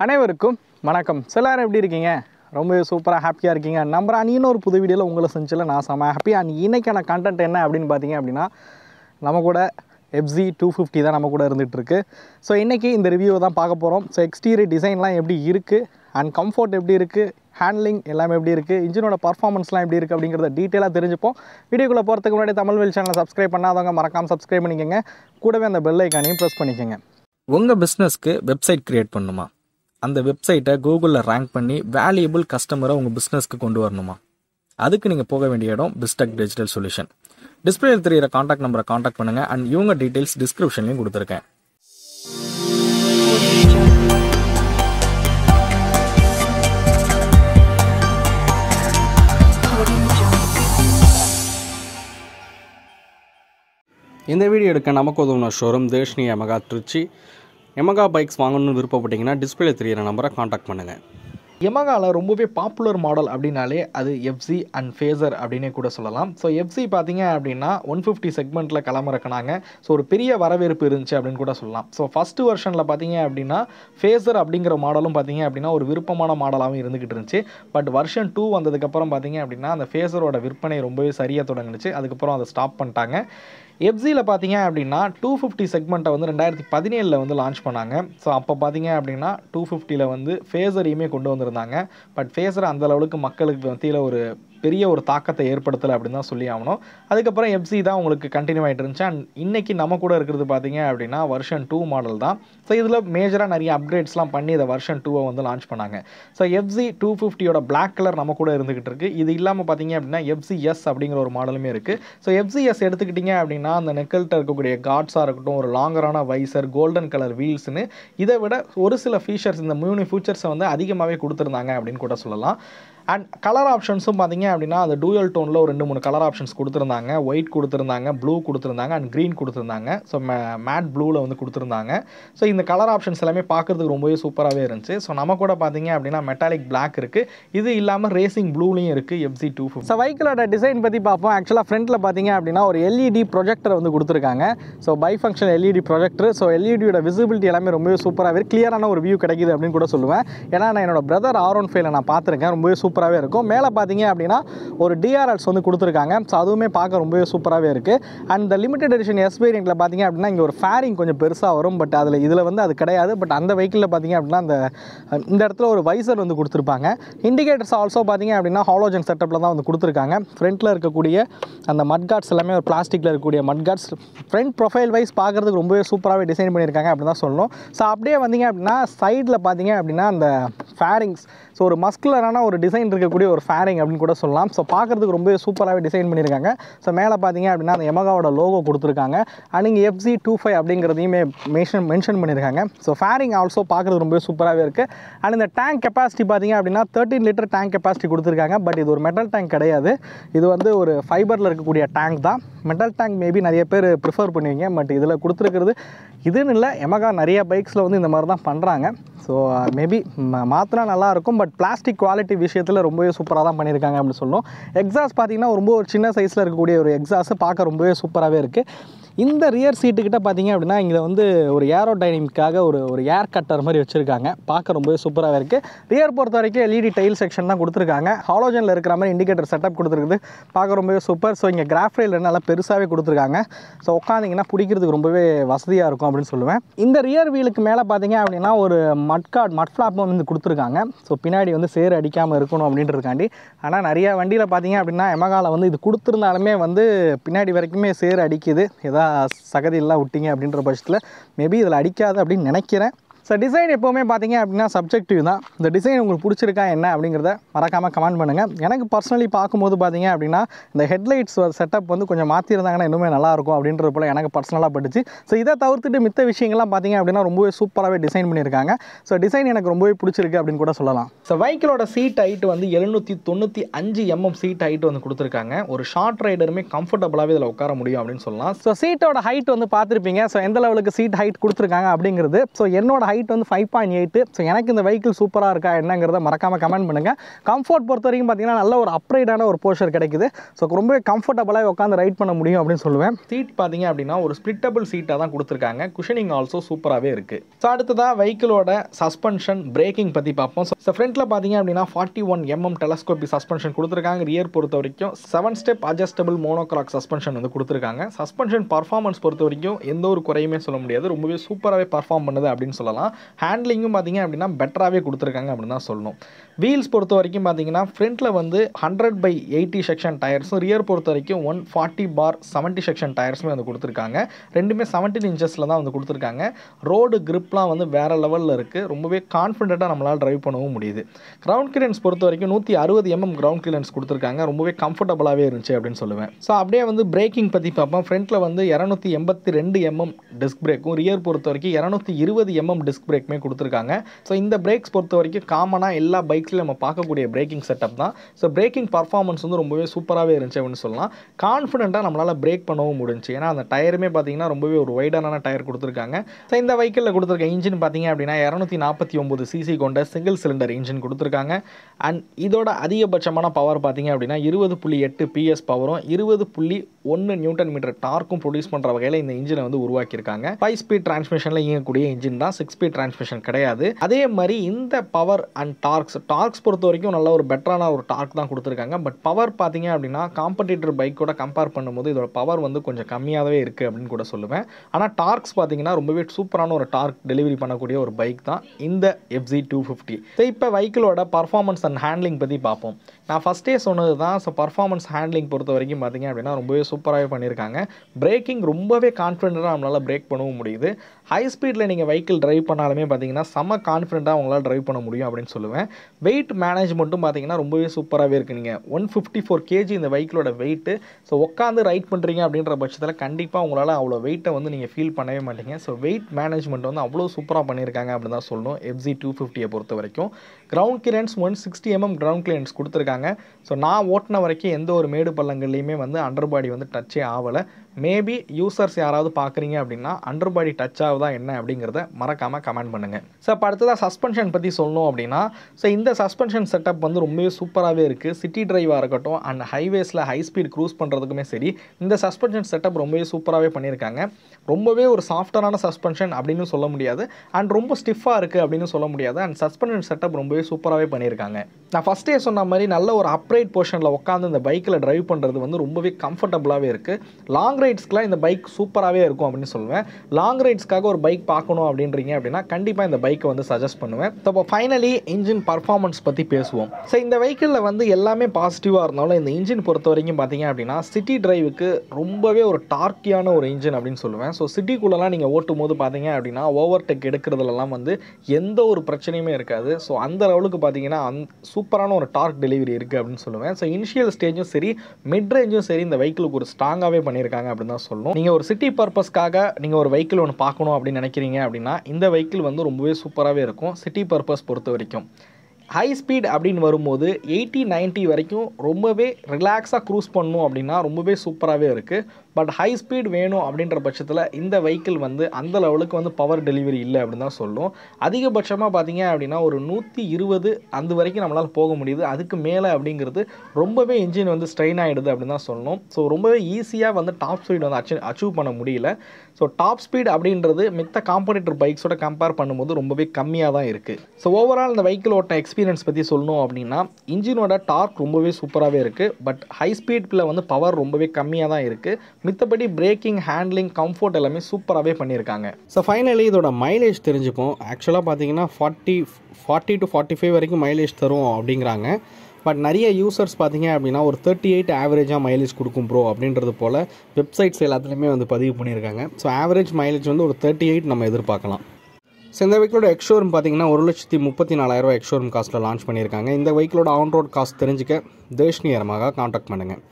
அனைவருக்கும் வணக்கம் ஸோ எல்லாரும் எப்படி இருக்கீங்க ரொம்பவே சூப்பராக ஹாப்பியாக இருக்கீங்க நம்புறேன் அண்ட் இன்னொரு புது வீடியோவில் உங்களை செஞ்சில் நான் செம்ம ஹாப்பி அண்ட் இன்னைக்கான கண்டென்ட் என்ன அப்படின்னு பார்த்தீங்க அப்படின்னா நம்ம கூட எஃப்ஜி டூ ஃபிஃப்டி தான் நம்ம கூட இருந்துகிட்ருக்கு ஸோ இன்றைக்கி இந்த ரிவ்யூவை தான் பார்க்க போகிறோம் ஸோ எக்ஸ்டீரியர் டிசைன்லாம் எப்படி இருக்குது அண்ட் கம்ஃபர்ட் எப்படி இருக்குது ஹேண்ட்லிங் எல்லாமே எப்படி இருக்குது இன்ஜினோட பர்ஃபார்மன்ஸ்லாம் எப்படி இருக்குது அப்படிங்கிறத டீட்டெயிலாக தெரிஞ்சுப்போம் வீடியோக்குள்ளே போகிறதுக்கு முன்னாடி தமிழ் வெல் சேனலை சப்ஸ்கிரைப் பண்ணாதவங்க மறக்காமல் சப்ஸ்கிரைப் பண்ணிக்கோங்க கூடவே அந்த பெல் ஐக்கானையும் ப்ரெஸ் பண்ணிக்கோங்க உங்கள் பிஸ்னஸ்க்கு வெப்சைட் கிரியேட் பண்ணணுமா அந்த வெப்சைட்டை கூகுளில் ரேங்க் பண்ணி வேல்யூபிள் கஸ்டமரை உங்கள் பிஸ்னஸ்க்கு கொண்டு வரணுமா அதுக்கு நீங்கள் போக வேண்டிய இடம் பிஸ்டெக் டிஜிட்டல் சொல்யூஷன் டிஸ்பிளேல தெரியிற காண்டாக்ட் நம்பரை காண்டாக்ட் பண்ணுங்கள் அண்ட் இவங்க டீட்டெயில்ஸ் டிஸ்கிரிப்ஷன்லையும் கொடுத்துருக்கேன் இந்த வீடியோ எடுக்க நமக்கு உதவுன ஷோரூம் தேஷ்னி யமகா திருச்சி யமகா பைக்ஸ் வாங்கணும்னு விருப்பப்பட்டீங்கன்னா டிஸ்பிளே தெரியிற நம்பரை காண்டாக்ட் பண்ணுங்கள் யமகாவில் ரொம்பவே பாப்புலர் மாடல் அப்படின்னாலே அது எஃப்சி அண்ட் ஃபேசர் அப்படின்னே கூட சொல்லலாம் ஸோ எஃப்சி பார்த்தீங்க அப்படின்னா ஒன் ஃபிஃப்டி செக்மெண்ட்டில் களமிறக்குனாங்க ஸோ ஒரு பெரிய வரவேற்பு இருந்துச்சு அப்படின்னு கூட சொல்லலாம் ஸோ ஃபஸ்ட்டு வெர்ஷனில் பார்த்தீங்க அப்படின்னா ஃபேசர் அப்படிங்கிற மாடலும் பார்த்தீங்க அப்படின்னா ஒரு விருப்பமான மாடலாகவும் இருந்துகிட்டு இருந்துச்சு பட் வருஷன் டூ வந்ததுக்கப்புறம் பார்த்தீங்க அப்படின்னா அந்த ஃபேசரோட விற்பனை ரொம்பவே சரியாக தொடங்குனுச்சு அதுக்கப்புறம் அதை ஸ்டாப் பண்ணிட்டாங்க எஃப்சியில் பார்த்தீங்க அப்படின்னா டூ ஃபிஃப்டி செக்மெண்ட்டை வந்து ரெண்டாயிரத்தி பதினேழில் வந்து லான்ச் பண்ணாங்க ஸோ அப்போ பார்த்தீங்க அப்படின்னா டூ ஃபிஃப்டியில் வந்து ஃபேஸரையுமே கொண்டு வந்திருந்தாங்க பட் ஃபேஸர் அந்த லெவலுக்கு மக்களுக்கு மத்தியில் ஒரு பெரிய ஒரு தாக்கத்தை ஏற்படுத்தலை அப்படின்னு தான் சொல்லி ஆகணும் அதுக்கப்புறம் எஃப்சி தான் உங்களுக்கு கண்டினியூ ஆகிட்டு இருந்துச்சு அண்ட் இன்னைக்கு நம்ம கூட இருக்கிறது பார்த்தீங்க அப்படின்னா வருஷன் டூ மாடல் தான் ஸோ இதில் மேஜராக நிறைய அப்கிரேட்ஸ்லாம் பண்ணி இதை வருஷன் டூவை வந்து லான்ச் பண்ணாங்க ஸோ எஃப்சி டூ ஃபிஃப்டியோட பிளாக் கலர் நம்ம கூட இருந்துகிட்டு இருக்கு இது இல்லாமல் பார்த்தீங்க அப்படின்னா எஃப்சி எஸ் அப்படிங்கிற ஒரு மாடலுமே இருக்குது ஸோ எஃப்சி எஸ் எடுத்துக்கிட்டிங்க அப்படின்னா அந்த நெக்கல்கிட்ட இருக்கக்கூடிய காட்ஸாக இருக்கட்டும் ஒரு லாங்கரான வைசர் கோல்டன் கலர் வீல்ஸ்னு இதை விட ஒரு சில ஃபீச்சர்ஸ் இந்த மூணு ஃபீச்சர்ஸை வந்து அதிகமாகவே கொடுத்துருந்தாங்க அப்படின்னு கூட சொல்லலாம் அண்ட் கலர் ஆப்ஷன்ஸும் பார்த்தீங்க அப்படின்னா அந்த டூயல் டோனில் ஒரு ரெண்டு மூணு கலர் ஆப்ஷன்ஸ் கொடுத்துருந்தாங்க ஒயிட் கொடுத்துருந்தாங்க ப்ளூ கொடுத்துருந்தாங்க அண்ட் க்ரீன் கொடுத்துருந்தாங்க ஸோ மேட் ப்ளூவில் வந்து கொடுத்துருந்தாங்க ஸோ இந்த கலர் ஆப்ஷன்ஸ் எல்லாமே பார்க்குறதுக்கு ரொம்பவே சூப்பராகவே இருந்துச்சு ஸோ நம்ம கூட பார்த்தீங்க அப்படின்னா மெட்டாலிக் பிளாக் இருக்குது இது இல்லாமல் ரேசிங் ப்ளூலையும் இருக்குது எஃப்சி டூ ஃபிஃப்டி ஸோ வைக்கிளோட டிசைன் பற்றி பார்ப்போம் ஆக்சுவலாக ஃப்ரண்ட்டில் பார்த்தீங்க அப்படின்னா ஒரு எல்இடி ப்ரொஜெக்டர் வந்து கொடுத்துருக்காங்க so bi function LED projector so எல்இடியோட விசிபிலிட்டி எல்லாமே ரொம்பவே சூப்பராகவே கிளியரான ஒரு வியூ கிடைக்குது அப்படின்னு கூட சொல்லுவேன் ஏன்னா நான் என்னோட பிரதர் ஆர் ஒன் ஃபைவ்ல நான் பார்த்துருக்கேன் ரொம்பவே சூப்பராகவே இருக்கும் மேலே பார்த்தீங்க அப்படின்னா ஒரு டிஆர்எல்ஸ் வந்து கொடுத்துருக்காங்க ஸோ அதுவுமே பார்க்க ரொம்பவே சூப்பராகவே இருக்குது அண்ட் இந்த லிமிடெட் எடிஷன் எஸ் வேரியண்ட்டில் பார்த்தீங்க அப்படின்னா இங்கே ஒரு ஃபேரிங் கொஞ்சம் பெருசாக வரும் பட் அதில் இதில் வந்து அது கிடையாது பட் அந்த வெஹிக்கிளில் பார்த்தீங்க அப்படின்னா அந்த இந்த இடத்துல ஒரு வைசர் வந்து கொடுத்துருப்பாங்க இண்டிகேட்டர்ஸ் ஆல்சோ பார்த்தீங்க அப்படின்னா ஹாலோஜன் செட்டப்பில் தான் வந்து கொடுத்துருக்காங்க ஃப்ரண்ட்டில் இருக்கக்கூடிய அந்த மட் கார்ட்ஸ் எல்லாமே ஒரு பிளாஸ்டிக்கில் இருக்கக்கூடிய மட் கார்ட்ஸ் ஃப்ரண்ட் ப்ரொஃபைல் வைஸ் பார்க்குறதுக்கு ரொம்பவே சூப்பராகவே டிசைன் பண்ணியிருக்காங்க அப்படின்னு தான் சொல்லணும் ஸோ அப்படியே வந்தீங்க அப்படின்னா சைடில் பார்த்தீங்க அப்படின்னா அந்த ஃபேரிங்ஸ் ஸோ ஒரு மஸ்குலரான ஒரு டிசைன் இருக்கக்கூடிய ஒரு ஃபேரிங் அப்படின்னு கூட சொல்லலாம் ஸோ பார்க்குறதுக்கு ரொம்பவே சூப்பராகவே டிசைன் பண்ணியிருக்காங்க ஸோ மேலே பார்த்தீங்க அப்படின்னா அந்த எமகாவோட லோகோ கொடுத்துருக்காங்க அண்ட் இங்கே எஃப்சி டூ ஃபைவ் அப்படிங்கிறதையுமே மென்ஷன் மென்ஷன் பண்ணியிருக்காங்க ஸோ ஃபேரிங் ஆல்சோ பார்க்குறது ரொம்பவே சூப்பராகவே இருக்குது அண்ட் இந்த டேங்க் கெப்பாசிட்டி பார்த்தீங்க அப்படின்னா தேர்ட்டின் லிட்டர் டேங்க் கெப்பாசிட்டி கொடுத்துருக்காங்க பட் இது ஒரு மெட்டல் டேங்க் கிடையாது இது வந்து ஒரு ஃபைபரில் இருக்கக்கூடிய டேங்க் தான் மெட்டல் டேங்க் மேபி நிறைய பேர் ப்ரிஃபர் பண்ணுவீங்க பட் இதில் கொடுத்துருக்கிறது இதுன்னு இல்லை எமகா நிறைய பைக்ஸில் வந்து இந்த மாதிரி தான் பண்ணுறாங்க ஸோ மேபி மாற்றினா நல்லாயிருக்கும் பட் பிளாஸ்டிக் குவாலிட்டி விஷயத்தில் ரொம்பவே சூப்பராக தான் பண்ணியிருக்காங்க அப்படின்னு சொல்லணும் எக்ஸாஸ் பார்த்தீங்கன்னா ரொம்ப ஒரு சின்ன சைஸில் இருக்கக்கூடிய ஒரு எக்ஸாஸ் பார்க்க ரொம்பவே சூப்பராகவே இருக்குது இந்த ரியர் சீட்டுக்கிட்ட பார்த்தீங்க அப்படின்னா இங்கே வந்து ஒரு ஏரோ டைனமிக்காக ஒரு ஒரு ஏர் கட்டர் மாதிரி வச்சுருக்காங்க பார்க்க ரொம்பவே சூப்பராகவே இருக்குது ரியர் பொறுத்த வரைக்கும் எல்இடி டைல் செக்ஷன் தான் கொடுத்துருக்காங்க ஹாலோஜனில் இருக்கிற மாதிரி இண்டிகேட்டர் செட்டப் கொடுத்துருக்குது பார்க்க ரொம்பவே சூப்பர் ஸோ இங்கே கிராஃப்ரைல் நல்லா பெருசாகவே கொடுத்துருக்காங்க ஸோ உட்காந்திங்கன்னா பிடிக்கிறதுக்கு ரொம்பவே வசதியாக இருக்கும் அப்படின்னு சொல்லுவேன் இந்த ரியர் வீலுக்கு மேலே பார்த்தீங்க அப்படின்னா ஒரு மட் கார்ட் மட் ஃப்ளாப் வந்து கொடுத்துருக்காங்க ஸோ பின்னாடி வந்து சேறு அடிக்காமல் இருக்கணும் அப்படின்றதுக்காண்டி ஆனால் நிறைய வண்டியில் பார்த்தீங்க அப்படின்னா எமகாவில் வந்து இது கொடுத்துருந்தாலுமே வந்து பின்னாடி வரைக்குமே சேறு அடிக்குது எதா சகதியெல்லாம் விட்டீங்க அப்படின்ற பட்சத்தில் மேபி இதில் அடிக்காது அப்படின்னு நினைக்கிறேன் ஸோ டிசைன் எப்போவுமே பார்த்தீங்க அப்படின்னா சப்ஜெக்டிவ் தான் இந்த டிசைன் உங்களுக்கு பிடிச்சிருக்கா என்ன அப்படிங்கிறத மறக்காமல் கமெண்ட் பண்ணுங்கள் எனக்கு பர்சனலி பார்க்கும்போது பார்த்தீங்க அப்படின்னா இந்த ஹெட்லைட்ஸ் செட்டப் வந்து கொஞ்சம் மாற்றிருந்தாங்கன்னா இன்னுமே நல்லாயிருக்கும் அப்படின்றது போல் எனக்கு பர்சனலாக பட்டுச்சு ஸோ இதை தவிர்த்துட்டு மித்த விஷயங்கள்லாம் பார்த்தீங்க அப்படின்னா ரொம்பவே சூப்பராகவே டிசைன் பண்ணியிருக்காங்க ஸோ டிசைன் எனக்கு ரொம்பவே பிடிச்சிருக்கு அப்படின்னு கூட சொல்லலாம் ஸோ வைக்கிளோட சீட் ஹைட் வந்து எழுநூற்றி தொண்ணூற்றி அஞ்சு எம்எம் சீட் ஹைட் வந்து கொடுத்துருக்காங்க ஒரு ஷார்ட் ரைடருமே கம்ஃபர்டபுளாகவே இதில் உட்கார முடியும் அப்படின்னு சொல்லலாம் ஸோ சீட்டோட ஹைட் வந்து பார்த்துருப்பீங்க ஸோ எந்த லெவலுக்கு சீட் ஹைட் கொடுத்துருக்காங்க அப்படிங்கிறது ஸோ என்னோட ஹைட் ஹைட் வந்து ஃபைவ் பாயிண்ட் எயிட்டு ஸோ எனக்கு இந்த வெஹிக்கிள் சூப்பராக இருக்கா என்னங்கிறத மறக்காமல் கமெண்ட் பண்ணுங்கள் கம்ஃபர்ட் பொறுத்த வரைக்கும் பார்த்தீங்கன்னா நல்ல ஒரு அப்ரைடான ஒரு போஸ்டர் கிடைக்குது ஸோ ரொம்பவே கம்ஃபர்டபுளாக உட்காந்து ரைட் பண்ண முடியும் அப்படின்னு சொல்லுவேன் சீட் பார்த்தீங்க அப்படின்னா ஒரு ஸ்பிளிட்டபிள் சீட்டாக தான் கொடுத்துருக்காங்க குஷனிங் ஆல்சோ சூப்பராகவே இருக்குது ஸோ அடுத்ததாக வெஹிக்கிளோட சஸ்பென்ஷன் பிரேக்கிங் பற்றி பார்ப்போம் ஸோ ஃப்ரண்ட்டில் பார்த்தீங்க அப்படின்னா forty one mm telescopic suspension கொடுத்துருக்காங்க ரியர் பொறுத்த வரைக்கும் seven step adjustable monoshock suspension வந்து கொடுத்துருக்காங்க சஸ்பென்ஷன் பர்ஃபார்மன்ஸ் பொறுத்த வரைக்கும் எந்த ஒரு குறையுமே சொல்ல முடியாது ரொம்பவே சூப்பராகவே பர்ஃபார்ம் பண்ணுது அப்படின்னு சொல்லலாம் ஹேண்ட்லிங்கும் பார்த்தீங்க அப்படின்னா பெட்டராகவே கொடுத்துருக்காங்க அப்படின்னு தான் சொல்லணும் வீல்ஸ் பொறுத்த வரைக்கும் பார்த்தீங்கன்னா ஃப்ரண்ட்டில் வந்து ஹண்ட்ரட் பை எயிட்டி செக்ஷன் டயர்ஸும் ரியர் பொறுத்த வரைக்கும் one forty by seventy section டயர்ஸுமே வந்து கொடுத்துருக்காங்க ரெண்டுமே செவன்டீன் இன்ச்சஸில் தான் வந்து கொடுத்துருக்காங்க ரோடு கிரிப்லாம் வந்து வேறு லெவலில் இருக்குது ரொம்பவே கான்ஃபிடென்ட்டாக நம்மளால் டிரைவ் பண்ணவும் முடியுது கிரவுண்ட் கிளியன்ஸ் பொறுத்த வரைக்கும் நூற்றி அறுபது எம்எம் கிரவுண்ட் கிளியன்ஸ் கொடுத்துருக்காங்க ரொம்பவே கம்ஃபர்டபுளாகவே இருந்துச்சு அப்படின்னு சொல்லுவேன் ஸோ அப்படியே வந்து பிரேக்கிங் பற்றி பார்ப்போம் ஃப்ரண்ட்டில் வந்து இரநூத்தி எண்பத்தி ரெண்டு எம்எம் டிஸ்க் பிரேக்கும் ரியர் பொறுத்த வரைக்கும் இரநூத்தி இருபது எம்எம் டிஸ்க் பிரேக்குமே கொடுத்துருக்காங்க ஸோ இந்த பிரேக்ஸ் பொறுத்த வரைக்கும் காமனாக எல்லா பைக்ஸ்லையும் நம்ம பார்க்கக்கூடிய பிரேக்கிங் செட்டப் தான் ஸோ பிரேக்கிங் பர்ஃபார்மன்ஸ் வந்து ரொம்பவே சூப்பராகவே இருந்துச்சு அப்படின்னு சொல்லலாம் கான்ஃபிடென்ட்டாக நம்மளால் பிரேக் பண்ணவும் முடிஞ்சுச்சு ஏன்னா அந்த டயருமே பார்த்தீங்கன்னா ரொம்பவே ஒரு வைடான டயர் கொடுத்துருக்காங்க ஸோ இந்த வெஹிக்கிளில் கொடுத்துருக்க இன்ஜின் பார்த்தீங்க அப்படின்னா இரநூத்தி நாற்பத்தி ஒம்பது சிசி கொண்ட சிங்கிள் சிலிண்டர் இன்ஜின் கொடுத்துருக்காங்க அண்ட் இதோட அதிகபட்சமான பவர் பார்த்தீங்க அப்படின்னா இருபது புள்ளி எட்டு பிஎஸ் பவரும் இருபது புள்ளி ஒன்று நியூட்டன் மீட்டர் டார்க்கும் ப்ரொடியூஸ் பண்ணுற வகையில் இந்த இன்ஜினை வந்து உருவாக்கியிருக்காங்க ஃபைவ் ஸ்பீட் டிரான்ஸ்மிஷனில் இயங்கக்கூடிய இன்ஜின் தான் சிக்ஸ் ஸ்பீட் டிரான்ஸ்மிஷன் கிடையாது அதே மாதிரி இந்த பவர் அண்ட் டார்க்ஸ் டார்க்ஸ் பொறுத்த வரைக்கும் நல்ல ஒரு பெட்டரான ஒரு டார்க் தான் கொடுத்துருக்காங்க பட் பவர் பார்த்தீங்க அப்படின்னா காம்படிட்டர் பைக்கோட கம்பேர் பண்ணும்போது இதோட பவர் வந்து கொஞ்சம் கம்மியாகவே இருக்குது அப்படின்னு கூட சொல்லுவேன் ஆனால் டார்க்ஸ் பார்த்தீங்கன்னா ரொம்பவே சூப்பரான ஒரு டார்க் டெலிவரி பண்ணக்கூடிய ஒரு பைக் தான் இந்த எஃப்ஜி டூ ஃபிஃப்டி ஸோ இப்போ வெஹிக்கிளோட பர்ஃபார்மன்ஸ் அண்ட் ஹேண்ட்லிங் பற்றி பார்ப்போம் நான் ஃபஸ்ட்டே சொன்னது தான் ஸோ பர்ஃபார்மன்ஸ் ஹேண்ட்லிங் பொறுத்த வரைக்கும் பார்த்தீங்க அப்படின்னா ரொம்பவே சூப்பராகவே பண்ணியிருக்காங்க பிரேக்கிங் ரொம்பவே கான்ஃபிடென்ட்டாக நம்மளால் பிரேக் பண்ணவும் முடியுது ஹை ஸ்பீடில் நீங்கள் வெஹிக்கிள் டிரைவ் பண்ணாலுமே பார்த்தீங்கன்னா செம்ம கான்ஃபிடென்ட்டாக உங்களால் டிரைவ் பண்ண முடியும் அப்படின்னு சொல்லுவேன் வெயிட் மேனேஜ்மெண்ட்டும் பார்த்தீங்கன்னா ரொம்பவே சூப்பராகவே இருக்குது நீங்கள் ஒன் ஃபிஃப்டி ஃபோர் கேஜி இந்த வெஹிக்கிளோட வெயிட்டு ஸோ உட்காந்து ரைட் பண்ணுறீங்க அப்படின்ற பட்சத்தில் கண்டிப்பாக உங்களால் அவ்வளோ வெயிட்டை வந்து நீங்கள் ஃபீல் பண்ணவே மாட்டீங்க ஸோ வெயிட் மேனேஜ்மெண்ட் வந்து அவ்வளோ சூப்பராக பண்ணியிருக்காங்க அப்படின்னு தான் சொல்லணும் எஃப்ஜி டூ ஃபிஃப்டியை பொறுத்த வரைக்கும் ground clearance one sixty mm ground clearance கொடுத்துருக்காங்க ஸோ நான் ஓட்டின வரைக்கும் எந்த ஒரு மேடு பள்ளங்கள்லையுமே வந்து அண்டர் பாடி வந்து டச்சே ஆகலை மேபி யூசர்ஸ் யாராவது பார்க்குறீங்க அப்படின்னா அண்டர் பாடி டச் ஆகுதா என்ன அப்படிங்கிறத மறக்காமல் கமெண்ட் பண்ணுங்கள் ஸோ இப்போ அடுத்ததாக சஸ்பென்ஷன் பற்றி சொல்லணும் அப்படின்னா ஸோ இந்த சஸ்பென்ஷன் செட்டப் வந்து ரொம்பவே சூப்பராகவே இருக்குது சிட்டி டிரைவாக இருக்கட்டும் அண்ட் ஹைவேஸில் ஹை ஸ்பீட் க்ரூஸ் பண்ணுறதுக்குமே சரி இந்த சஸ்பென்ஷன் செட்டப் ரொம்பவே சூப்பராகவே பண்ணியிருக்காங்க ரொம்பவே ஒரு சாஃப்டான சஸ்பென்ஷன் அப்படின்னு சொல்ல முடியாது அண்ட் ரொம்ப ஸ்டிஃபாக இருக்குது அப்படின்னு சொல்ல முடியாது அண்ட் சஸ்பென்ஷன் செட்டப் ரொம்பவே சூப்பராகவே பண்ணியிருக்காங்க நான் ஃபஸ்ட்டே சொன்ன மாதிரி நல்ல ஒரு அப்ரைட் போர்ஷனில் உட்காந்து இந்த பைக்கில் டிரைவ் பண்ணுறது வந்து ரொம்பவே கம்ஃபர்டபுளாகவே இருக்குது லாங் ரைட்ஸ்க்குலாம் இந்த பைக் சூப்பராகவே இருக்கும் அப்படின்னு சொல்லுவேன் லாங் ரைட்ஸ்க்காக ஒரு பைக் பார்க்கணும் அப்படின்றீங்க அப்படின்னா கண்டிப்பாக இந்த பைக்கை வந்து சஜஸ்ட் பண்ணுவேன் ஸோ இப்போ ஃபைனலி இன்ஜின் பர்ஃபார்மன்ஸ் பற்றி பேசுவோம் ஸோ இந்த வெஹிக்கிளில் வந்து எல்லாமே பாசிட்டிவாக இருந்தாலும் இந்த இன்ஜின் பொறுத்த வரைக்கும் பார்த்தீங்க அப்படின்னா சிட்டி டிரைவுக்கு ரொம்பவே ஒரு டார்க்கியான ஒரு இன்ஜின் அப்படின்னு சொல்லுவேன் ஸோ சிட்டிக்குள்ளெல்லாம் நீங்கள் ஓட்டும் போது பார்த்தீங்க அப்படின்னா ஓவர் டெக் எடுக்கிறதுலலாம் வந்து எந்த ஒரு பிரச்சனையுமே இருக்காது ஸோ அந்த லெவலுக்கு பார்த்தீங்கன்னா அந் சூப்பரான ஒரு டார்க் டெலிவரி இருக்குது அப்படின்னு சொல்லுவேன் ஸோ இனிஷியல் ஸ்டேஜும் சரி மிட் ரேஞ்சும் சரி இந்த வெஹிக்கிளுக்கு ஒரு ஸ்ட்ராங்காகவே பண்ணியிருக்காங்க அப்படின்னு தான் சொல்லணும் நீங்கள் ஒரு சிட்டி பர்பஸ்க்காக நீங்கள் ஒரு வெஹிக்கிள் ஒன்று பார்க்கணும் அப்படின்னு நினைக்கிறீங்க அப்படின்னா இந்த வெஹிக்கிள் வந்து ரொம்பவே சூப்பராகவே இருக்கும் சிட்டி பர்பஸ் பொறுத்த வரைக்கும் ஹை ஸ்பீட் அப்படின்னு வரும்போது எயிட்டி 90 வரைக்கும் ரொம்பவே ரிலாக்ஸாக க்ரூஸ் பண்ணணும் அப்படின்னா ரொம்பவே சூப்பராகவே இருக்குது பட் ஹை ஸ்பீட் வேணும் அப்படின்ற பட்சத்தில் இந்த வெஹிக்கிள் வந்து அந்த லெவலுக்கு வந்து பவர் டெலிவரி இல்லை அப்படின்னு தான் சொல்லும் அதிகபட்சமாக பார்த்தீங்க அப்படின்னா ஒரு நூற்றி இருபது அந்த வரைக்கும் நம்மளால் போக முடியுது அதுக்கு மேலே அப்படிங்கிறது ரொம்பவே இன்ஜின் வந்து ஸ்ட்ரெயின் ஆகிடுது அப்படின்னு தான் சொல்லணும் ஸோ ரொம்பவே ஈஸியாக வந்து டாப் ஸ்பீட் வந்து அச்சீவ் அச்சீவ் பண்ண முடியல ஸோ டாப் ஸ்பீட் அப்படின்றது மித்த காம்படிட்டர் பைக்ஸோட கம்பேர் பண்ணும்போது ரொம்பவே கம்மியாக தான் இருக்குது ஸோ ஓவரால் இந்த வெஹிக்கிள் ஓட்ட எக்ஸ்பீரியன்ஸ் பற்றி சொல்லணும் அப்படின்னா இன்ஜினோட டார்க் ரொம்பவே சூப்பராகவே இருக்குது பட் ஹை ஸ்பீடில் வந்து பவர் ரொம்பவே கம்மியாக தான் இருக்குது மித்தபடி பிரேக்கிங் ஹேண்ட்லிங் கம்ஃபர்ட் எல்லாமே சூப்பராகவே பண்ணியிருக்காங்க ஸோ ஃபைனலி இதோட மைலேஜ் தெரிஞ்சுப்போம் ஆக்சுவலாக பார்த்தீங்கன்னா forty forty to forty five வரைக்கும் மைலேஜ் தரும் அப்படிங்கிறாங்க பட் நிறைய யூசர்ஸ் பார்த்தீங்க அப்படின்னா ஒரு தேர்ட்டி எயிட் ஆவரேஜாக மைலேஜ் கொடுக்கும் ப்ரோ அப்படின்றது போல் வெப்சைட்ஸ் எல்லாத்துலேயுமே வந்து பதிவு பண்ணியிருக்காங்க ஸோ ஆவரேஜ் மைலேஜ் வந்து ஒரு தேர்ட்டி எயிட் நம்ம எதிர்பார்க்கலாம் ஸோ இந்த வெஹிக்கிளோட எக்ஷோரூம் பார்த்தீங்கன்னா ஒரு லட்சத்தி முப்பத்தி நாலாயிரரூவா எக்ஷோரூம் காஸ்ட்டில் லான்ச் பண்ணியிருக்காங்க இந்த வெஹிக்கிளோட ஆன் ரோட் காஸ்ட் தெரிஞ்சுக்க தேஷ்னி அரமாக காண்டாக்ட் பண்ணுங்கள்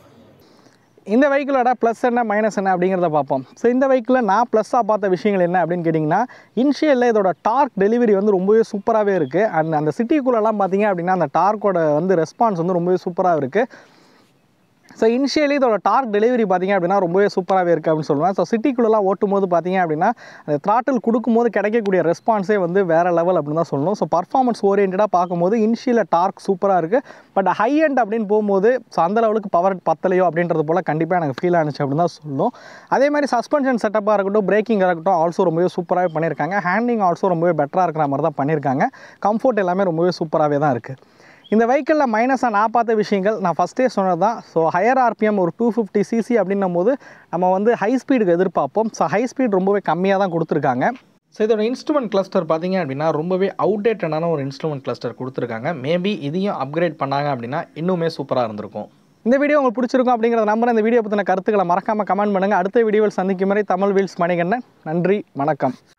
இந்த வெஹிக்கிளோட ப்ளஸ் என்ன மைனஸ் என்ன அப்படிங்கிறத பார்ப்போம் ஸோ இந்த வெஹிக்கிளில் நான் ப்ளஸ்ஸாக பார்த்த விஷயங்கள் என்ன அப்படின்னு கேட்டிங்கன்னா இனிஷியலில் இதோட டார்க் டெலிவரி வந்து ரொம்பவே சூப்பராகவே இருக்குது அண்ட் அந்த சிட்டிக்குள்ளெல்லாம் பார்த்தீங்க அப்படின்னா அந்த டார்க்கோட வந்து ரெஸ்பான்ஸ் வந்து ரொம்பவே சூப்பராக இருக்குது ஸோ இனிஷியலி இதோட டார்க் டெலிவரி பார்த்தீங்க அப்படின்னா ரொம்பவே சூப்பராகவே இருக்குது அப்படின்னு சொல்லுவேன் ஸோ சிட்டிக்குள்ளெலாம் ஓட்டும் போது பார்த்தீங்க அப்படின்னா அந்த த்ராட்டில் கொடுக்கும்போது கிடைக்கக்கூடிய ரெஸ்பான்ஸே வந்து வேறு லெவல் அப்படின்னு தான் சொல்லணும் ஸோ பர்ஃபார்மன்ஸ் ஓரியன்டாக பார்க்கும்போது இனிஷியலில் டார்க் சூப்பராக இருக்குது பட் ஹை எண்ட் அப்படின்னு போகும்போது ஸோ அந்த லெவலுக்கு பவர் பத்தலையோ அப்படின்றது போல் கண்டிப்பாக எனக்கு ஃபீல் ஆனிச்சு அப்படின்னு தான் சொல்லணும் அதே மாதிரி சஸ்பென்ஷன் செட்டப்பாக இருக்கட்டும் பிரேக்கிங்காக இருக்கட்டும் ஆல்சோ ரொம்பவே சூப்பராகவே பண்ணியிருக்காங்க ஹேண்டிங் ஆல்சோ ரொம்பவே பெட்டராக இருக்கிற மாதிரி தான் பண்ணியிருக்காங்க கம்ஃபர்ட் எல்லாமே ரொம்பவே சூப்பராகவே தான் இருக்குது இந்த வெஹிக்கிளில் மைனஸாக நான் பார்த்த விஷயங்கள் நான் ஃபஸ்ட்டே சொன்னது தான் ஸோ ஹையர் ஆர்பிஎம் ஒரு டூ ஃபிஃப்டி சிசி அப்படின்னும் போது நம்ம வந்து ஹை ஸ்பீடுக்கு எதிர்பார்ப்போம் ஸோ ஹை ஸ்பீட் ரொம்பவே கம்மியாக தான் கொடுத்துருக்காங்க ஸோ இதோட இன்ஸ்ட்ருமெண்ட் கிளஸ்டர் பார்த்தீங்க அப்படின்னா ரொம்பவே அவுடேட்டடான ஒரு இன்ஸ்ட்ருமெண்ட் கிளஸ்டர் கொடுத்துருக்காங்க மேபி இதையும் அப்கிரேட் பண்ணாங்க அப்படின்னா இன்னுமே சூப்பராக இருந்திருக்கும் இந்த வீடியோ உங்களுக்கு பிடிச்சிருக்கும் அப்படிங்கிறத நம்புறேன் இந்த வீடியோ பற்றின கருத்துக்களை மறக்காமல் கமெண்ட் பண்ணுங்கள் அடுத்த வீடியோவில் சந்திக்கும் வரை தமிழ் வீல்ஸ் மணிகண்டன் நன்றி வணக்கம்